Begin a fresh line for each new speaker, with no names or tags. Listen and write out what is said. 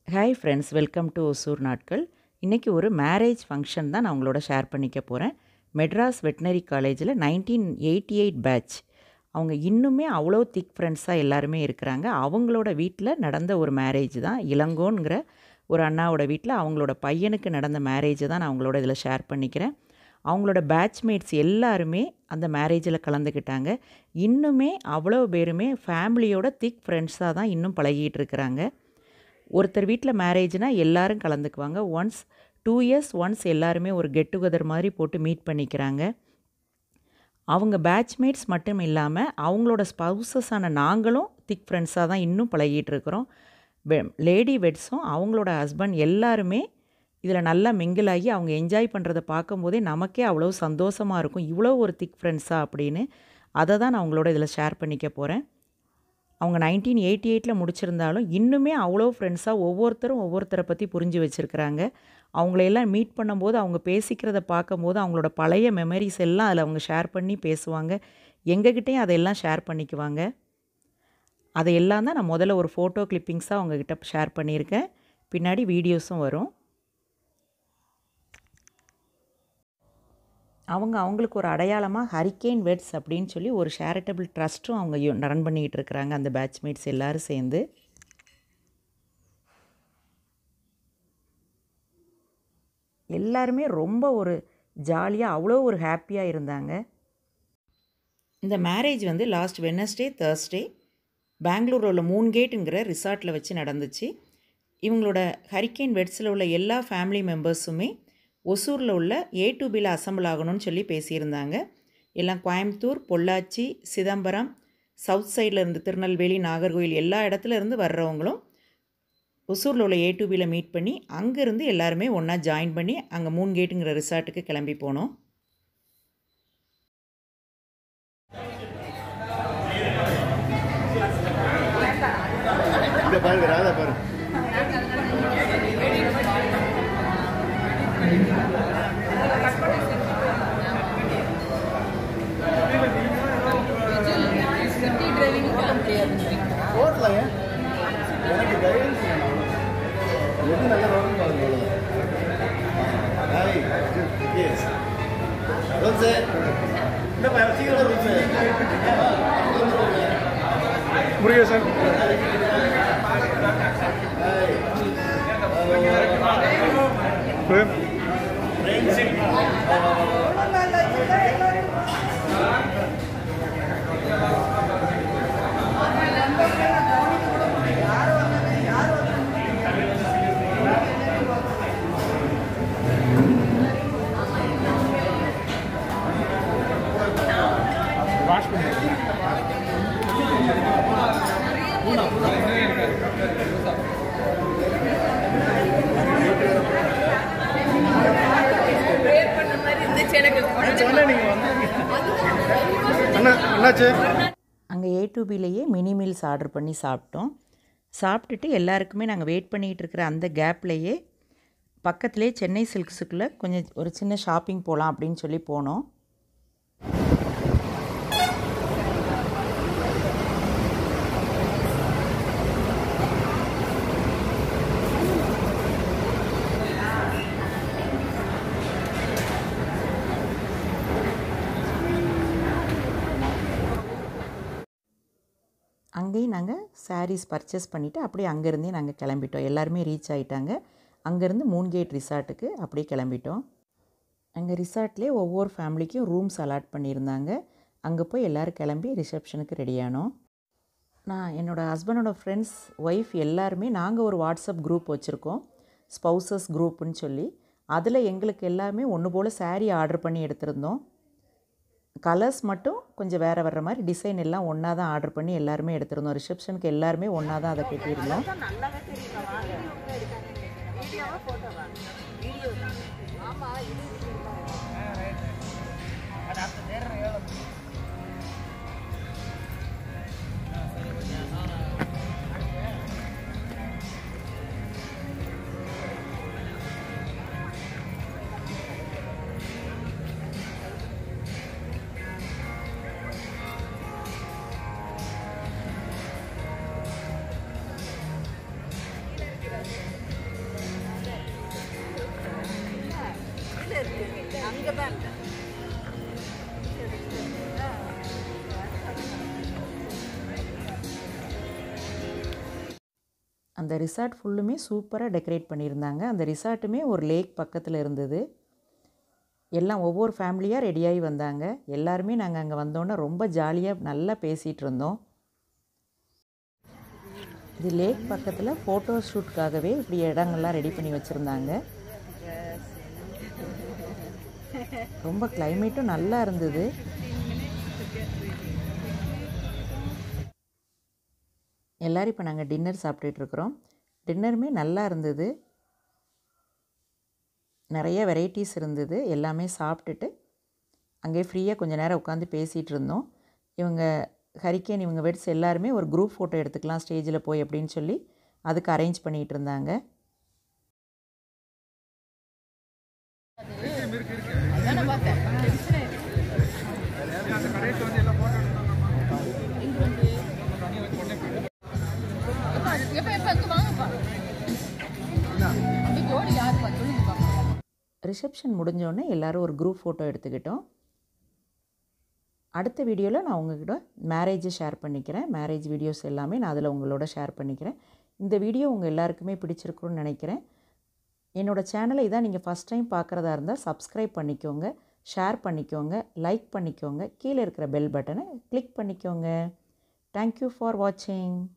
Hi friends welcome to Hosur நாட்கள் இன்றைக்கி ஒரு மேரேஜ் ஃபங்க்ஷன் தான் நான் உங்களோட ஷேர் பண்ணிக்க போகிறேன் மெட்ராஸ் வெட்டினரி காலேஜில் நைன்டீன் எயிட்டி எயிட் பேட்ச் அவங்க இன்னுமே அவ்வளோ திக் ஃப்ரெண்ட்ஸாக எல்லாருமே இருக்கிறாங்க அவங்களோட வீட்டில் நடந்த ஒரு மேரேஜ் தான் இளங்கோங்கிற ஒரு அண்ணாவோட வீட்டில் அவங்களோட பையனுக்கு நடந்த மேரேஜ் தான் நான் அவங்களோட இதில் ஷேர் பண்ணிக்கிறேன் அவங்களோட பேட்ச்மேட்ஸ் எல்லாருமே அந்த மேரேஜில் கலந்துக்கிட்டாங்க இன்னுமே அவ்வளோ பேருமே ஃபேமிலியோட திக் ஃப்ரெண்ட்ஸாக தான் இன்னும் பழகிட்டு இருக்கிறாங்க ஒருத்தர் வீட்டில் மேரேஜ்னால் எல்லாரும் கலந்துக்குவாங்க ஒன்ஸ் டூ இயர்ஸ் ஒன்ஸ் எல்லாருமே ஒரு கெட் டுகெதர் மாதிரி போட்டு மீட் பண்ணிக்கிறாங்க அவங்க பேட்ச்மேட்ஸ் மட்டும் இல்லாமல் அவங்களோட ஸ்பவுசஸான நாங்களும் திக் ஃப்ரெண்ட்ஸாக தான் இன்னும் பழகிட்டு இருக்கிறோம் லேடி வெட்ஸும் அவங்களோட ஹஸ்பண்ட் எல்லாருமே இதில் நல்லா மிங்கிள் ஆகி அவங்க என்ஜாய் பண்ணுறத பார்க்கும்போதே நமக்கே அவ்வளோ சந்தோஷமாக இருக்கும் இவ்வளோ ஒரு திக் ஃப்ரெண்ட்ஸாக அப்படின்னு அதை தான் நான் அவங்களோட இதில் ஷேர் பண்ணிக்க போகிறேன் அவங்க நைன்டீன் எயிட்டி எயிட்டில் முடிச்சிருந்தாலும் இன்னுமே அவ்வளோ ஃப்ரெண்ட்ஸாக ஒவ்வொருத்தரும் ஒவ்வொருத்தரை பற்றி புரிஞ்சு வச்சுருக்கிறாங்க அவங்களையெல்லாம் மீட் பண்ணும்போது அவங்க பேசிக்கிறத பார்க்கும்போது அவங்களோட பழைய மெமரிஸ் எல்லாம் அதில் அவங்க ஷேர் பண்ணி பேசுவாங்க எங்ககிட்டேயும் அதையெல்லாம் ஷேர் பண்ணிக்குவாங்க அதையெல்லாம் தான் நான் முதல்ல ஒரு ஃபோட்டோ கிளிப்பிங்ஸாக அவங்கக்கிட்ட ஷேர் பண்ணியிருக்கேன் பின்னாடி வீடியோஸும் வரும் அவங்க அவங்களுக்கு ஒரு அடையாளமாக ஹரிக்கேன் வெட்ஸ் அப்படின்னு சொல்லி ஒரு சேரிட்டபிள் ட்ரஸ்ட்டும் அவங்க ரன் பண்ணிக்கிட்டு இருக்கிறாங்க அந்த பேட்ச்மேட்ஸ் எல்லோரும் சேர்ந்து எல்லாருமே ரொம்ப ஒரு ஜாலியாக அவ்வளோ ஒரு ஹாப்பியாக இருந்தாங்க இந்த மேரேஜ் வந்து லாஸ்ட் வெனஸ்டே தேர்ஸ்டே பெங்களூரில் உள்ள மூன் கேட்டுங்கிற ரிசார்ட்டில் வச்சு நடந்துச்சு இவங்களோட ஹரிக்கேன் வெட்ஸில் உள்ள எல்லா ஃபேமிலி மெம்பர்ஸுமே ஒசூரில் உள்ள ஏ டு பியில் அசம்பிள் ஆகணும்னு சொல்லி பேசியிருந்தாங்க எல்லாம் கோயம்புத்தூர் பொள்ளாச்சி சிதம்பரம் சவுத் சைடில் இருந்து திருநெல்வேலி நாகர்கோவில் எல்லா இடத்துல இருந்து வர்றவங்களும் ஒசூரில் உள்ள ஏ டு பியில் மீட் பண்ணி அங்கேருந்து எல்லாருமே ஒன்றா ஜாயின் பண்ணி அங்கே மூன் கேட்டுங்கிற ரிசார்ட்டுக்கு கிளம்பி போனோம்
இங்க பாருங்க ராதா பாருங்க ஓட்டலாங்க எனக்கு கைடன்ஸ் வேணும் எது நல்ல ரோடு பாருங்க அவ்வளோதான் ஹாய் எஸ் ரோல் சார் என்னப்பா சீக்கிரம் ரோல் சார்
முருகேசன் பிரேம் வாஷ் பண்ணி சொன்னேன் நீங்க வந்தீங்க அண்ணா என்னாச்சு
அங்கே ஏ டு பிலேயே மினி மீல்ஸ் ஆர்டர் பண்ணி சாப்பிட்டோம் சாப்பிட்டுட்டு எல்லாருக்குமே நாங்கள் வெயிட் பண்ணிகிட்டு இருக்கிற அந்த கேப்லேயே பக்கத்துலேயே சென்னை சில்க்ஸுக்குள்ளே கொஞ்சம் ஒரு சின்ன ஷாப்பிங் போகலாம் அப்படின்னு சொல்லி போனோம் அங்கேயும் நாங்கள் சாரீஸ் பர்ச்சேஸ் பண்ணிவிட்டு அப்படியே அங்கேருந்தே நாங்கள் கிளம்பிட்டோம் எல்லாருமே ரீச் ஆகிட்டாங்க அங்கேருந்து மூன் கேட் ரிசார்ட்டுக்கு அப்படியே கிளம்பிட்டோம் அங்கே ரிசார்ட்லேயே ஒவ்வொரு ஃபேமிலிக்கும் ரூம்ஸ் அலாட் பண்ணியிருந்தாங்க அங்கே போய் எல்லோரும் கிளம்பி ரிசப்ஷனுக்கு ரெடியானோம் நான் என்னோடய ஹஸ்பண்டோட ஃப்ரெண்ட்ஸ் ஒய்ஃப் எல்லாருமே நாங்கள் ஒரு வாட்ஸ்அப் குரூப் வச்சுருக்கோம் ஸ்பௌசஸ் குரூப்புன்னு சொல்லி அதில் எங்களுக்கு எல்லாமே ஒன்று போல் சாரீ ஆர்டர் பண்ணி எடுத்திருந்தோம் கலர்ஸ் மட்டும் கொஞ்சம் வேறு வர்ற மாதிரி டிசைன் எல்லாம் ஒன்றா தான் ஆர்டர் பண்ணி எல்லாருமே எடுத்திருந்தோம் ரிசப்ஷனுக்கு எல்லாருமே ஒன்றா தான் அதை கட்டியிருந்தோம்
இங்கே தான் இருக்கேன்
அந்த ரிசார்ட் ஃபுல்லுமே சூப்பராக டெக்கரேட் பண்ணியிருந்தாங்க அந்த ரிசார்ட்டுமே ஒரு லேக் பக்கத்தில் இருந்தது எல்லாம் ஒவ்வொரு ஃபேமிலியாக ரெடியாகி வந்தாங்க எல்லாருமே நாங்கள் அங்கே வந்தோன்னே ரொம்ப ஜாலியாக நல்லா பேசிகிட்டு இருந்தோம் இது லேக் பக்கத்தில் ஃபோட்டோ ஷூட்காகவே இப்படி இடங்கள்லாம் ரெடி பண்ணி வச்சுருந்தாங்க ரொம்ப கிளைமேட்டும் நல்லா இருந்தது எல்லோரும் இப்போ நாங்கள் டின்னர் சாப்பிட்டுட்ருக்குறோம் டின்னருமே நல்லா இருந்தது நிறைய வெரைட்டிஸ் இருந்தது எல்லாமே சாப்பிட்டுட்டு அங்கேயே ஃப்ரீயாக கொஞ்சம் நேரம் உட்காந்து பேசிகிட்டு இருந்தோம் இவங்க ஹரிக்கேன் இவங்க வெட்ஸ் எல்லாருமே ஒரு குரூப் ஃபோட்டோ எடுத்துக்கலாம் ஸ்டேஜில் போய் அப்படின்னு சொல்லி அதுக்கு அரேஞ்ச் பண்ணிகிட்டு இருந்தாங்க
அதான் நான் பார்த்தேன் டென்ஷனே இங்க வந்து எப்பா, எப்பா, எப்பா, இங்க வாங்கப்பா. அப்படி ஜோடி யாருப்பா? சொல்லுங்கப்பா.
ரிசப்ஷன் முடிஞ்சோடனே எல்லோரும் ஒரு குரூப் ஃபோட்டோ எடுத்துக்கிட்டோம் அடுத்த வீடியோவில் நான் உங்ககிட்ட மேரேஜை ஷேர் பண்ணிக்கிறேன் மேரேஜ் வீடியோஸ் எல்லாமே நான் அதில் உங்களோட ஷேர் பண்ணிக்கிறேன் இந்த வீடியோ உங்கள் எல்லாருக்குமே பிடிச்சிருக்குன்னு நினைக்கிறேன் என்னோடய சேனலை இதான் நீங்கள் ஃபஸ்ட் டைம் பார்க்குறதா இருந்தால் சப்ஸ்கிரைப் பண்ணிக்கோங்க ஷேர் பண்ணிக்கோங்க லைக் பண்ணிக்கோங்க கீழே இருக்கிற பெல் பட்டனை கிளிக் பண்ணிக்கோங்க தேங்க்யூ ஃபார் வாட்சிங்